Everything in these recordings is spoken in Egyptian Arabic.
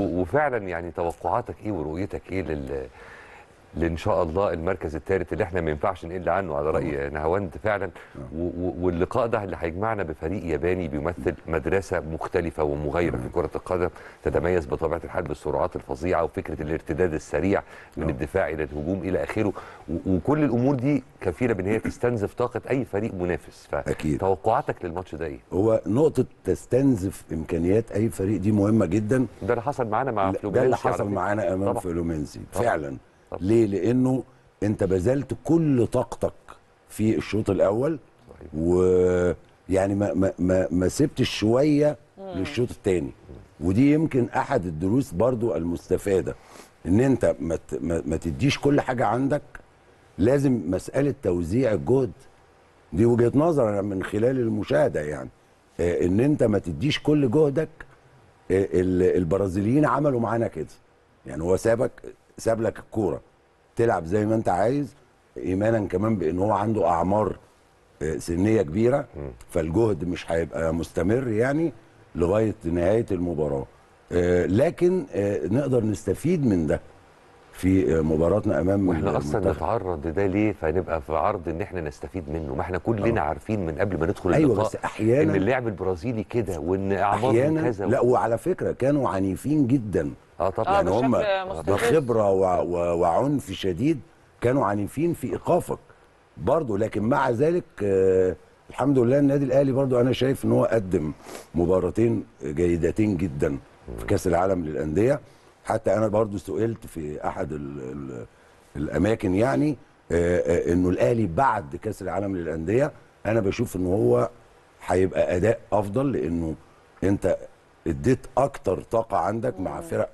و- وفعلا يعني توقعاتك ايه ورؤيتك ايه لل لان شاء الله المركز الثالث اللي احنا ما ينفعش نقل عنه على راي نهاوند فعلا و- و- واللقاء ده اللي هيجمعنا بفريق ياباني بيمثل مدرسه مختلفه ومغايره في كره القدم تتميز بطبيعه الحال بالسرعات الفظيعه وفكره الارتداد السريع من الدفاع الى الهجوم الى اخره و- وكل الامور دي كفيله بان هي تستنزف طاقه اي فريق منافس أكيد. فتوقعاتك للماتش ده ايه؟ هو نقطه تستنزف امكانيات اي فريق دي مهمه جدا ده اللي حصل معانا مع لا، ده فلومينينسي اللي على حصل فكرة. معانا امام طبعاً. فلومينسي طبعاً. فعلا طبعاً. ليه لانه انت بذلت كل طاقتك في الشوط الاول صحيح. ويعني ما ما ما, ما سبتش شويه للشوط الثاني ودي يمكن احد الدروس برضو المستفاده ان انت ما ت- ما, ما تديش كل حاجه عندك لازم مساله توزيع الجهد دي وجهه نظر أنا من خلال المشاهده يعني آه، ان انت ما تديش كل جهدك آه، ال- البرازيليين عملوا معانا كده يعني هو سابك ساب لك الكوره تلعب زي ما انت عايز ايمانا كمان بان هو عنده اعمار آه، سنيه كبيره فالجهد مش هيبقى مستمر يعني لغايه نهايه المباراه آه، لكن آه، نقدر نستفيد من ده في آه، مباراتنا امام واحنا اصلا المنتخب. نتعرض لده ليه فنبقى في عرض ان احنا نستفيد منه ما احنا كلنا عارفين من قبل ما ندخل أيوة، اللقاء بس أحياناً- ان اللعب البرازيلي كده وان اعمارهم احيانا كذا لا وعلى فكره كانوا عنيفين جدا اه طبعا يعني هم بشكل مستفز. بخبره و- و- وعنف شديد كانوا عنيفين في ايقافك برضه لكن مع ذلك آه الحمد لله النادي الاهلي برضه انا شايف ان هو قدم مباراتين جيدتين جدا في كاس العالم للانديه حتى انا برضه سئلت في احد ال ال الاماكن يعني آه آه انه الاهلي بعد كاس العالم للانديه انا بشوف ان هو هيبقى اداء افضل لانه انت اديت اكتر طاقه عندك مع فرق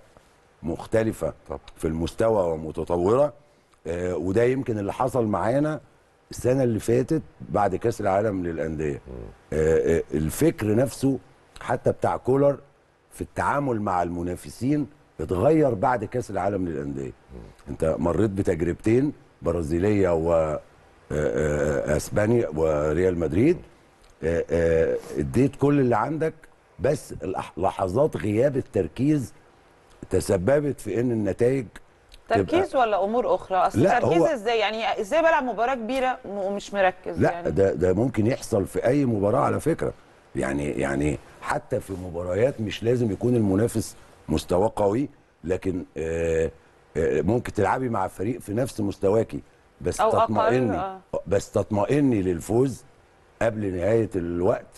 مختلفه طبعا. في المستوى ومتطوره آه وده يمكن اللي حصل معانا السنه اللي فاتت بعد كاس العالم للانديه آه آه الفكر نفسه حتى بتاع كولر في التعامل مع المنافسين اتغير بعد كاس العالم للانديه انت مريت بتجربتين برازيليه و آه، آه، اسبانيا وريال مدريد آه، آه، اديت كل اللي عندك بس الأح- لحظات غياب التركيز تسببت في ان النتائج تركيز ولا امور اخرى اصل لا، تركيز هو- ازاي يعني ازاي بلعب مباراه كبيره ومش مركز لا يعني ده ده ممكن يحصل في اي مباراه على فكره يعني يعني حتى في مباريات مش لازم يكون المنافس مستواه قوي لكن آه آه ممكن تلعبي مع فريق في نفس مستواكي بس أو أقل، تطمئني آه. بس تطمئني للفوز قبل نهايه الوقت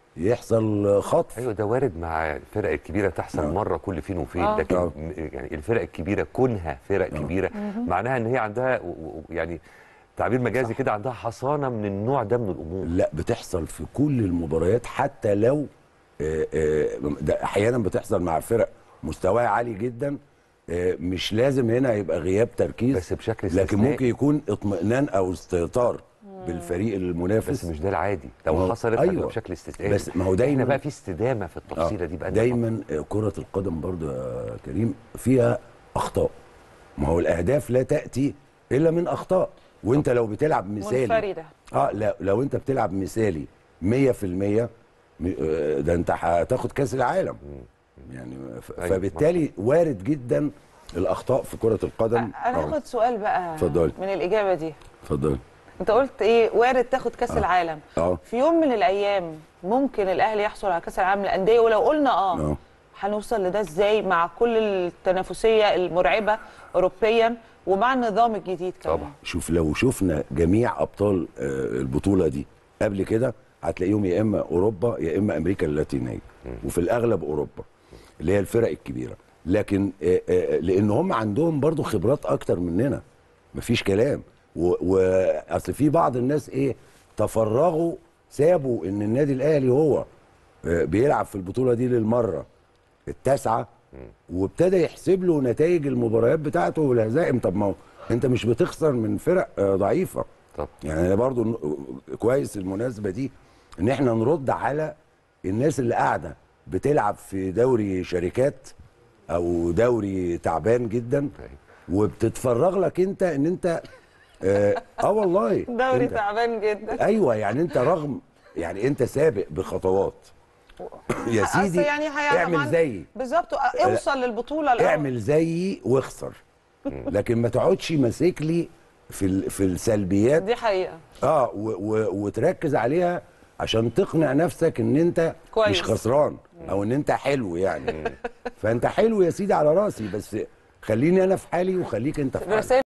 يحصل خطف ايوه ده وارد مع الفرق الكبيره تحصل آه. مره كل فين وفين آه. لكن آه. م- يعني الفرق الكبيره كونها فرق كبيره معناها ان هي عندها و- و- يعني تعبير مجازي كده عندها حصانه من النوع ده من الامور لا بتحصل في كل المباريات حتى لو آه، آه، ده احيانا بتحصل مع فرق مستواها عالي جدا آه، مش لازم هنا يبقى غياب تركيز بس بشكل لكن استثنائي. ممكن يكون اطمئنان او استهتار بالفريق المنافس بس مش ده العادي لو ما هو- حصلت أيوة. أيوة. بشكل استثنائي بس ما هو احنا دايماً- بقى في استدامه في آه، التفصيله دي بقى دايما آه، كرة القدم برضو يا كريم فيها اخطاء ما هو الاهداف لا تاتي الا من اخطاء وانت لو بتلعب مثالي منفرده اه لا لو انت بتلعب مثالي 100% م- آه، ده انت هتاخد كاس العالم يعني ف- أيوة، فبالتالي وارد جدا الاخطاء في كره القدم انا آه، هاخد سؤال بقى اتفضلي. من الاجابه دي اتفضل انت قلت ايه وارد تاخد كاس العالم اه في يوم من الايام ممكن الاهلي يحصل على كاس العالم للانديه ولو قلنا اه اه هنوصل لده ازاي مع كل التنافسيه المرعبه اوروبيا ومع النظام الجديد كمان طبعا. شوف لو شفنا جميع ابطال آه، البطوله دي قبل كده هتلاقيهم يا اما اوروبا يا اما امريكا اللاتينيه وفي الاغلب اوروبا اللي هي الفرق الكبيره لكن آه، آه، لان هم عندهم برضو خبرات اكتر مننا مفيش كلام واصل في بعض الناس ايه تفرغوا سابوا ان النادي الاهلي هو آه، بيلعب في البطوله دي للمره التاسعه وابتدى يحسب له نتائج المباريات بتاعته والهزائم طب ما هو انت مش بتخسر من فرق آه، ضعيفه طب يعني أنا برضو ن- كويس المناسبه دي ان احنا نرد على الناس اللي قاعده بتلعب في دوري شركات او دوري تعبان جدا أيوة. وبتتفرغ لك انت ان انت اه, آه والله دوري أنت- تعبان جدا ايوه يعني انت رغم يعني انت سابق بخطوات يا أصل سيدي يعني هي- اعمل طبعاً زيي بالظبط اوصل للبطوله الأول. اعمل زيي واخسر لكن ما تقعدش ماسك لي في ال- في السلبيات دي حقيقه اه و و وتركز عليها عشان تقنع نفسك ان انت كويس. مش خسران او ان انت حلو يعني فانت حلو يا سيدي على راسي بس خليني انا في حالي وخليك انت في حالك رسائل